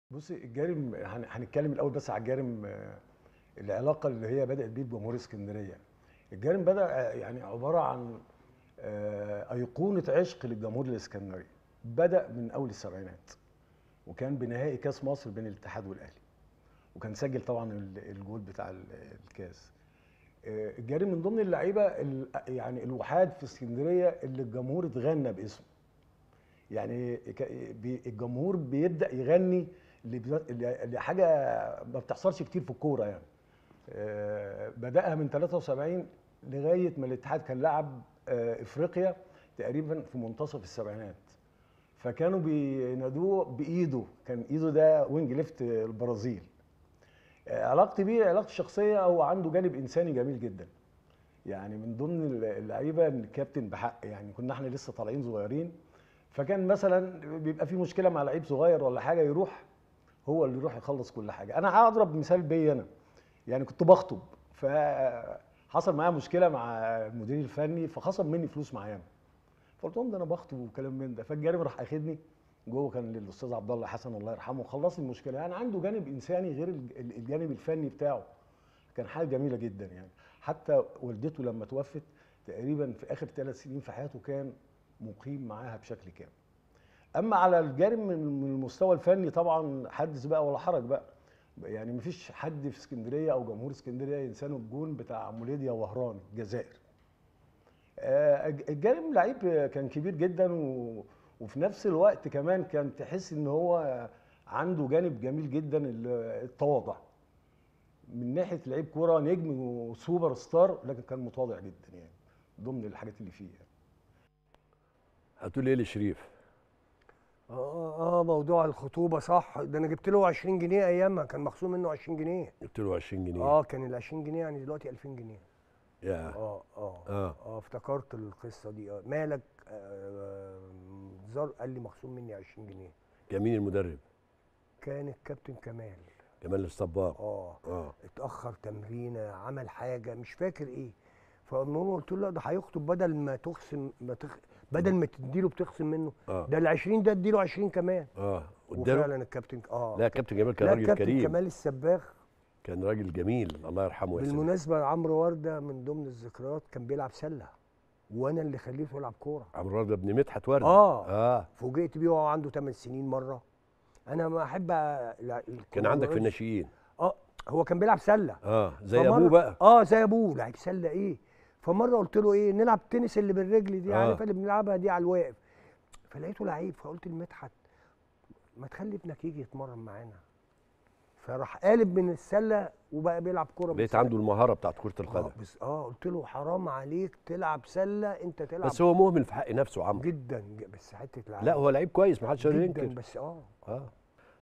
بصي الجارم هن- هنتكلم الاول بس على الجارم آه، العلاقه اللي هي بدات بيه بجمهور اسكندريه الجارم بدا آه، يعني عباره عن آه، ايقونه عشق للجمهور الاسكندري بدا من اول السبعينات وكان بنهائي كاس مصر بين الاتحاد والاهلي وكان سجل طبعا ال- الجول بتاع ال- الكاس آه، الجارم من ضمن اللعيبه ال- يعني الوحاد في اسكندريه اللي الجمهور اتغنى باسمه يعني ك- بي- الجمهور بيبدا يغني لبي- لحاجه ما بتحصلش كتير في الكوره يعني آه، بداها من 73 لغايه ما الاتحاد كان لعب آه، افريقيا تقريبا في منتصف السبعينات فكانوا بينادوه بايده كان ايده ده وينج ليفت البرازيل آه، علاقتي بيه علاقتي الشخصيه هو عنده جانب انساني جميل جدا يعني من ضمن اللعيبه الكابتن بحق يعني كنا احنا لسه طالعين صغيرين فكان مثلا بيبقى في مشكله مع لعيب صغير ولا حاجه يروح هو اللي يروح يخلص كل حاجه انا هضرب مثال بيا انا يعني كنت بخطب فحصل معايا مشكله مع المدير الفني فخصم مني فلوس معايا فقلت لهم ده انا بخطب وكلام من ده فالجانب راح اخدني جوه كان للاستاذ عبد الله حسن الله يرحمه خلص المشكله يعني عنده جانب انساني غير الج- الجانب الفني بتاعه كان حاجه جميله جدا يعني حتى والدته لما توفت تقريبا في اخر ثلاث سنين في حياته كان مقيم معاها بشكل كامل اما على الجانب من من المستوى الفني طبعا حدث بقى ولا حرج بقى يعني مفيش حد في اسكندريه او جمهور اسكندريه ينسانوا الجون بتاع موليديا وهران الجزائر آه، الجانب لعيب كان كبير جدا و... وفي نفس الوقت كمان كان تحس ان هو عنده جانب جميل جدا ال- التواضع من ناحيه لعيب كوره نجم وسوبر ستار لكن كان متواضع جدا يعني ضمن الحاجات اللي فيه يعني. هتقول ايه لشريف اه اه موضوع الخطوبه صح ده انا جبت له 20 جنيه ايامها كان مخصوم منه 20 جنيه قلت له 20 جنيه اه كان ال 20 جنيه يعني دلوقتي 2000 جنيه يا اه اه اه اه افتكرت القصه دي اه مالك آه زار قال لي مخصوم مني 20 جنيه كان مين المدرب كان الكابتن كمال جمال الصباغ اه اه اتاخر تمرينه عمل حاجه مش فاكر ايه فالمهم قلت له لا ده هيخطب بدل ما تخصم ما تخ... بدل ما تديله بتخصم منه اه ده ال 20 ده اديله 20 كمان اه اداله وفعلا الكابتن اه لا كابتن جمال كان لا راجل الكابتن كريم كمال السباغ كان راجل جميل الله يرحمه ويحسن بالمناسبه عمرو ورده من ضمن الذكريات كان بيلعب سله وانا اللي خليته يلعب كوره عمرو ورده ابن مدحت ورده اه اه فوجئت بيه وهو عنده 8 سنين مره انا ما احب أ- لا- كان عندك في الكورة- الناشئين اه هو كان بيلعب سله اه زي فمرة- ابوه بقى اه زي ابوه لعيب سله ايه فمره قلت له ايه نلعب تنس اللي بالرجل دي آه. عارف اللي بنلعبها دي على الواقف فلقيته لعيب فقلت لمدحت ما تخلي ابنك يجي يتمرن معانا فراح قالب من السله وبقى بيلعب كوره بقيت بالسلة. عنده المهاره بتاعت كره اه القدم بس اه قلت له حرام عليك تلعب سله انت تلعب بس هو مهمل في حق نفسه عمرو جدا ج- بس حته لعيب لا هو لعيب كويس ما حدش يقدر جدا ينكر بس اه اه